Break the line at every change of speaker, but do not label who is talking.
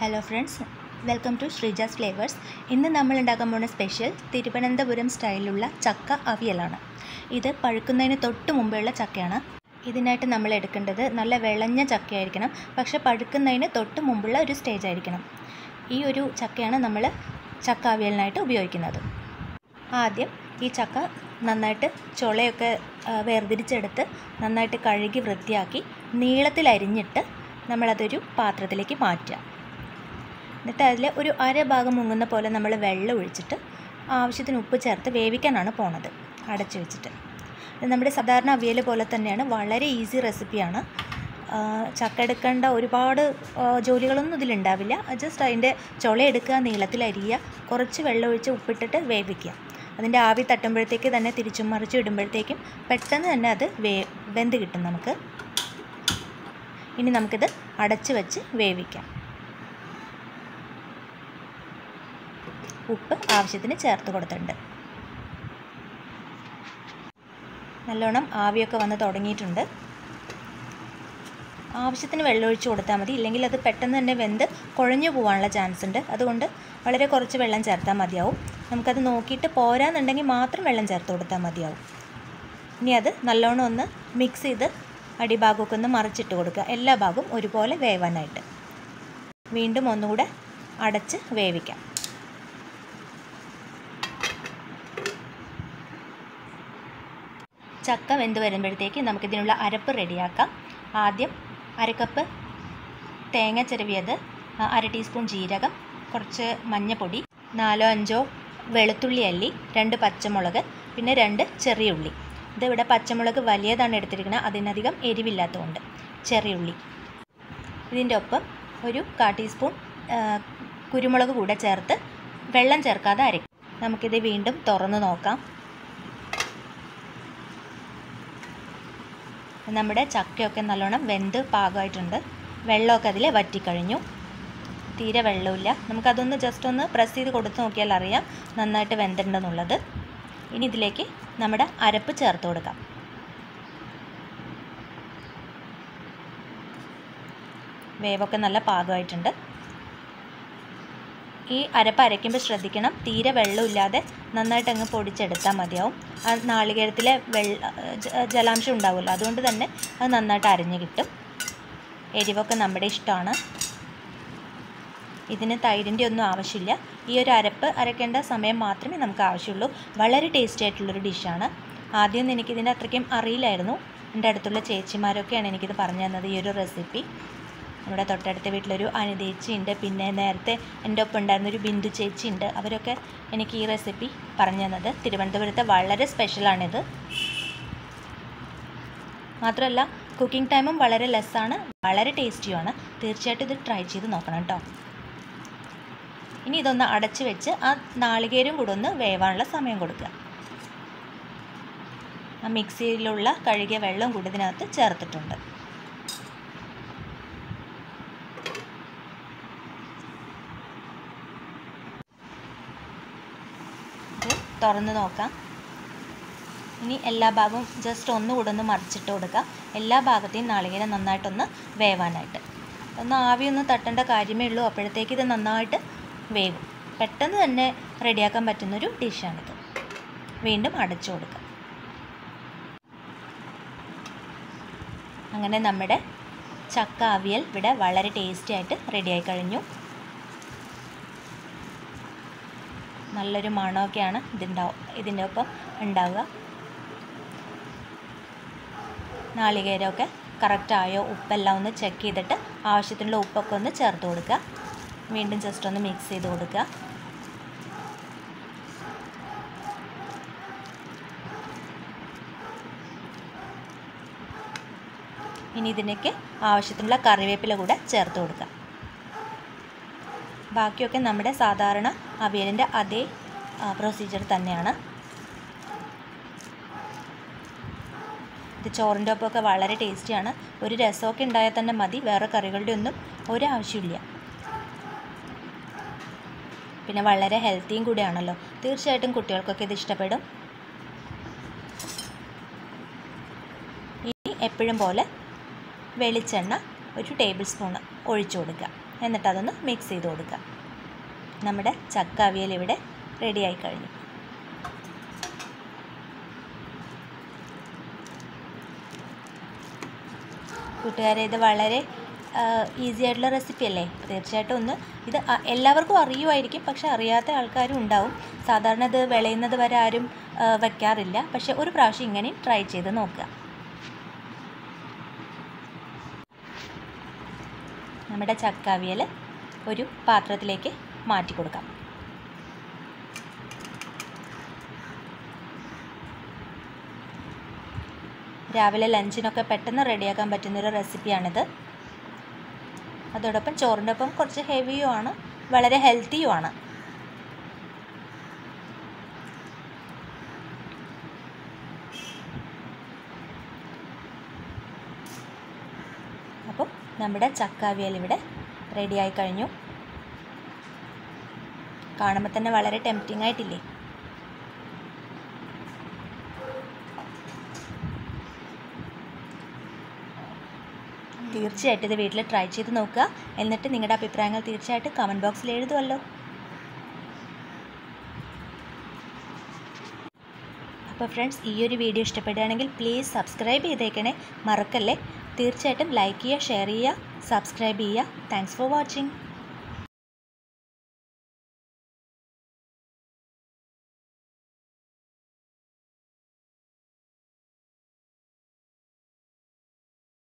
hello friends welcome to Sreeja's flavours ഇന്ന് നമ്മൾ ഉണ്ടാക്കാൻ പോകുന്ന സ്പെഷ്യൽ തിരുവനന്തപുരം സ്റ്റൈലിലുള്ള ചക്ക അവിയലാണ് ഇത് പഴുക്കുന്നതിന് തൊട്ട് മുമ്പുള്ള ചക്കയാണ് ഇതിനായിട്ട് നമ്മൾ എടുക്കേണ്ടത് നല്ല വിളഞ്ഞ ചക്കയായിരിക്കണം പക്ഷെ പഴുക്കുന്നതിന് തൊട്ട് മുമ്പുള്ള ഒരു സ്റ്റേജ് ആയിരിക്കണം ഈ ഒരു ചക്കയാണ് നമ്മൾ ചക്ക അവിയലിനായിട്ട് ഉപയോഗിക്കുന്നത് ആദ്യം ഈ ചക്ക നന്നായിട്ട് ചുളയൊക്കെ ആ, വേർതിരിച്ചെടുത്ത് നന്നായിട്ട് കഴുകി വൃത്തിയാക്കി നീളത്തിൽ അരിഞ്ഞിട്ട് നമ്മളതൊരു പാത്രത്തിലേക്ക് മാറ്റുക എന്നിട്ട് അതിൽ ഒരു അര ഭാഗം മുങ്ങുന്ന പോലെ നമ്മൾ വെള്ളം ഒഴിച്ചിട്ട് ആവശ്യത്തിന് ഉപ്പ് ചേർത്ത് വേവിക്കാനാണ് പോണത് അടച്ചു വെച്ചിട്ട് ഇത് നമ്മുടെ സാധാരണ അവിയൽ പോലെ തന്നെയാണ് വളരെ ഈസി റെസിപ്പിയാണ് ആ, ചക്ക എടുക്കേണ്ട ഒരുപാട് ആ, ജോലികളൊന്നും ഇതിലുണ്ടാവില്ല ജസ്റ്റ് അതിൻ്റെ ചുള എടുക്കുക നീളത്തിൽ അരിയുക കുറച്ച് വെള്ളം ഒഴിച്ച് ഉപ്പിട്ടിട്ട് വേവിക്കുക അതിൻ്റെ ആവി തട്ടുമ്പോഴത്തേക്ക് തന്നെ തിരിച്ചും മറിച്ചും ഇടുമ്പോഴത്തേക്കും പെട്ടെന്ന് തന്നെ അത് വേ വെന്ത് കിട്ടും നമുക്ക് ഇനി നമുക്കിത് അടച്ച് വെച്ച് വേവിക്കാം ഉപ്പ് ആവശ്യത്തിന് ചേർത്ത് കൊടുത്തിട്ടുണ്ട് നല്ലോണം ആവിയൊക്കെ വന്ന് തുടങ്ങിയിട്ടുണ്ട് ആവശ്യത്തിന് വെള്ളമൊഴിച്ച് കൊടുത്താൽ മതി ഇല്ലെങ്കിൽ അത് പെട്ടെന്ന് തന്നെ വെന്ത് കുഴഞ്ഞു പോകാനുള്ള ചാൻസ് ഉണ്ട് അതുകൊണ്ട് വളരെ കുറച്ച് വെള്ളം ചേർത്താൽ മതിയാവും നമുക്കത് നോക്കിയിട്ട് പോരാന്നുണ്ടെങ്കിൽ മാത്രം വെള്ളം ചേർത്ത് കൊടുത്താൽ മതിയാവും ഇനി അത് നല്ലോണം ഒന്ന് മിക്സ് ചെയ്ത് അടിഭാഗമൊക്കെ ഒന്ന് മറിച്ചിട്ട് കൊടുക്കുക എല്ലാ ഭാഗവും ഒരുപോലെ വേവാനായിട്ട് വീണ്ടും ഒന്നുകൂടെ അടച്ച് വേവിക്കാം ചക്ക വെന്ത് വരുമ്പോഴത്തേക്ക് നമുക്കിതിനുള്ള അരപ്പ് റെഡിയാക്കാം ആദ്യം അരക്കപ്പ് തേങ്ങ ചിരവിയത് ആ, അര ടീസ്പൂൺ ജീരകം കുറച്ച് മഞ്ഞൾപ്പൊടി നാലോ അഞ്ചോ വെളുത്തുള്ളി അല്ലി രണ്ട് പച്ചമുളക് പിന്നെ രണ്ട് ചെറിയ ഉള്ളി ഇതിവിടെ പച്ചമുളക് വലിയതാണ് എടുത്തിരിക്കുന്നത് അതിനധികം എരിവില്ലാത്തതുകൊണ്ട് ചെറിയ ഉള്ളി ഇതിൻ്റെ ഒപ്പം ഒരു കാ ടീസ്പൂൺ ആ, കുരുമുളക് കൂടെ ചേർത്ത് വെള്ളം ചേർക്കാതെ അരയ്ക്കും നമുക്കിത് വീണ്ടും തുറന്ന് നോക്കാം നമ്മുടെ ചക്കയൊക്കെ നല്ലോണം വെന്ത് പാകമായിട്ടുണ്ട് വെള്ളമൊക്കെ അതിൽ വറ്റിക്കഴിഞ്ഞു തീരെ വെള്ളമില്ല നമുക്കതൊന്ന് ജസ്റ്റ് ഒന്ന് പ്രസ് ചെയ്ത് കൊടുത്ത് നോക്കിയാൽ അറിയാം നന്നായിട്ട് വെന്തിട്ടുണ്ടെന്നുള്ളത് ഇനി ഇതിലേക്ക് നമ്മുടെ അരപ്പ് ചേർത്ത് കൊടുക്കാം വേവൊക്കെ നല്ല പാകമായിട്ടുണ്ട് ഈ അരപ്പ് അരയ്ക്കുമ്പോൾ ശ്രദ്ധിക്കണം തീരെ വെള്ളമില്ലാതെ നന്നായിട്ട് അങ്ങ് പൊടിച്ചെടുത്താൽ മതിയാവും ആ നാളികേരത്തിലെ വെള്ള ജ- ജലാംശം ഉണ്ടാവുമല്ലോ അതുകൊണ്ട് തന്നെ അത് നന്നായിട്ട് അരഞ്ഞ് കിട്ടും എരിവൊക്കെ നമ്മുടെ ഇഷ്ടമാണ് ഇതിന് തൈരിൻ്റെ ഒന്നും ആവശ്യമില്ല ഈ ഒരു അരപ്പ് അരയ്ക്കേണ്ട സമയം മാത്രമേ നമുക്ക് ആവശ്യമുള്ളൂ വളരെ ടേസ്റ്റി ആയിട്ടുള്ളൊരു ഡിഷാണ് ആദ്യമൊന്നും എനിക്കിതിൻ്റെ അത്രയ്ക്കും അറിയില്ലായിരുന്നു എൻ്റെ അടുത്തുള്ള ചേച്ചിമാരൊക്കെയാണ് എനിക്കിത് പറഞ്ഞു തന്നത് ഈ ഒരു റെസിപ്പി നമ്മുടെ തൊട്ടടുത്ത വീട്ടിലൊരു അനിതേച്ചി ഉണ്ട് പിന്നെ നേരത്തെ എൻ്റെ ഒപ്പം ഉണ്ടായിരുന്ന ഒരു ബിന്ദു ചേച്ചി ഉണ്ട് അവരൊക്കെ എനിക്ക് ഈ റെസിപ്പി പറഞ്ഞു തന്നത് തിരുവനന്തപുരത്തെ വളരെ സ്പെഷ്യലാണിത് മാത്രമല്ല കുക്കിംഗ് ടൈമും വളരെ ലെസ്സാണ് വളരെ ടേസ്റ്റിയുമാണ് തീർച്ചയായിട്ടും ഇത് ട്രൈ ചെയ്ത് നോക്കണം കേട്ടോ ഇനി ഇതൊന്ന് അടച്ച് വെച്ച് ആ നാളികേരം കൂടെ ഒന്ന് വേവാനുള്ള സമയം കൊടുക്കുക ആ മിക്സിയിലുള്ള കഴുകിയ വെള്ളം കൂടി ഇതിനകത്ത് ചേർത്തിട്ടുണ്ട് ഇത് തുറന്ന് നോക്കാം ഇനി എല്ലാ ഭാഗവും ജസ്റ്റ് ഒന്നുകൂടെ ഒന്ന് മറിച്ചിട്ട് കൊടുക്കുക എല്ലാ ഭാഗത്തെയും നാളികേരം നന്നായിട്ടൊന്ന് വേവാനായിട്ട് ഒന്ന് ആവിയൊന്ന് തട്ടേണ്ട കാര്യമേ ഉള്ളൂ അപ്പോഴത്തേക്ക് ഇത് നന്നായിട്ട് വേവും പെട്ടെന്ന് തന്നെ റെഡിയാക്കാൻ പറ്റുന്നൊരു ഡിഷാണിത് വീണ്ടും അടച്ചു കൊടുക്കുക അങ്ങനെ നമ്മുടെ ചക്ക അവിയൽ ഇവിടെ വളരെ ടേസ്റ്റി ആയിട്ട് റെഡിയായി കഴിഞ്ഞു നല്ലൊരു മണമൊക്കെയാണ് ഇതിണ്ടാവും ഇതിൻ്റെ ഒപ്പം ഉണ്ടാവുക നാളികേരമൊക്കെ കറക്റ്റ് ആയോ ഉപ്പെല്ലാം ഒന്ന് ചെക്ക് ചെയ്തിട്ട് ആവശ്യത്തിനുള്ള ഉപ്പൊക്കെ ഒന്ന് ചേർത്ത് കൊടുക്കുക വീണ്ടും ജസ്റ്റ് ഒന്ന് മിക്സ് ചെയ്ത് കൊടുക്കുക ഇനി ഇതിനൊക്കെ ആവശ്യത്തിനുള്ള കറിവേപ്പില കൂടെ ചേർത്ത് കൊടുക്കുക ബാക്കിയൊക്കെ നമ്മുടെ സാധാരണ അവിയലിൻ്റെ അതേ പ്രൊസീജിയർ തന്നെയാണ് ഇത് ചോറിൻ്റെ ഒപ്പമൊക്കെ വളരെ ടേസ്റ്റിയാണ് ഒരു രസമൊക്കെ ഉണ്ടായാൽ തന്നെ മതി വേറെ കറികളുടെ ഒന്നും ഒരാവശ്യമില്ല പിന്നെ വളരെ ഹെൽത്തിയും കൂടിയാണല്ലോ തീർച്ചയായിട്ടും കുട്ടികൾക്കൊക്കെ ഇത് ഇഷ്ടപ്പെടും ഇനി എപ്പോഴും പോലെ വെളിച്ചെണ്ണ ഒരു ടേബിൾ സ്പൂൺ ഒഴിച്ചു കൊടുക്കുക എന്നിട്ട് അതൊന്ന് മിക്സ് ചെയ്ത് കൊടുക്കുക നമ്മുടെ ചക്ക അവിയൽ ഇവിടെ റെഡിയായി കഴിഞ്ഞു കൂട്ടുകാരെ ഇത് വളരെ ഈസി ആയിട്ടുള്ള റെസിപ്പി അല്ലേ തീർച്ചയായിട്ടും ഒന്ന് ഇത് അ- എല്ലാവർക്കും അറിയുമായിരിക്കും പക്ഷെ അറിയാത്ത ആൾക്കാരും ഉണ്ടാവും സാധാരണ ഇത് വിളയുന്നത് വരെ ആരും ആ, വെക്കാറില്ല പക്ഷെ ഒരു പ്രാവശ്യം ഇങ്ങനെ ട്രൈ ചെയ്ത് നോക്കുക നമ്മുടെ ചക്കാവിയൽ ഒരു പാത്രത്തിലേക്ക് മാറ്റി കൊടുക്കാം രാവിലെ ലഞ്ചിനൊക്കെ പെട്ടെന്ന് റെഡിയാക്കാൻ പറ്റുന്നൊരു റെസിപ്പിയാണിത് അതോടൊപ്പം ചോറിൻ്റെ ഒപ്പം കുറച്ച് ഹെവിയും ആണ് വളരെ ഹെൽത്തിയും ആണ് അപ്പോൾ നമ്മുടെ ചക്കാവിയൽ ഇവിടെ റെഡിയായി കഴിഞ്ഞു കാണുമ്പോൾ തന്നെ വളരെ ടെംപ്റ്റിംഗ് ആയിട്ടില്ലേ തീർച്ചയായിട്ടും ഇത് വീട്ടിൽ ട്രൈ ചെയ്ത് നോക്കുക എന്നിട്ട് നിങ്ങളുടെ അഭിപ്രായങ്ങൾ തീർച്ചയായിട്ടും കമൻറ്റ് ബോക്സിൽ എഴുതുമല്ലോ അപ്പോൾ ഫ്രണ്ട്സ് ഈ ഒരു വീഡിയോ ഇഷ്ടപ്പെടുകയാണെങ്കിൽ പ്ലീസ് സബ്സ്ക്രൈബ് ചെയ്തേക്കണേ മറക്കല്ലേ തീർച്ചയായിട്ടും ലൈക്ക് ചെയ്യുക ഷെയർ ചെയ്യുക സബ്സ്ക്രൈബ് ചെയ്യുക താങ്ക്സ് ഫോർ വാച്ചിങ്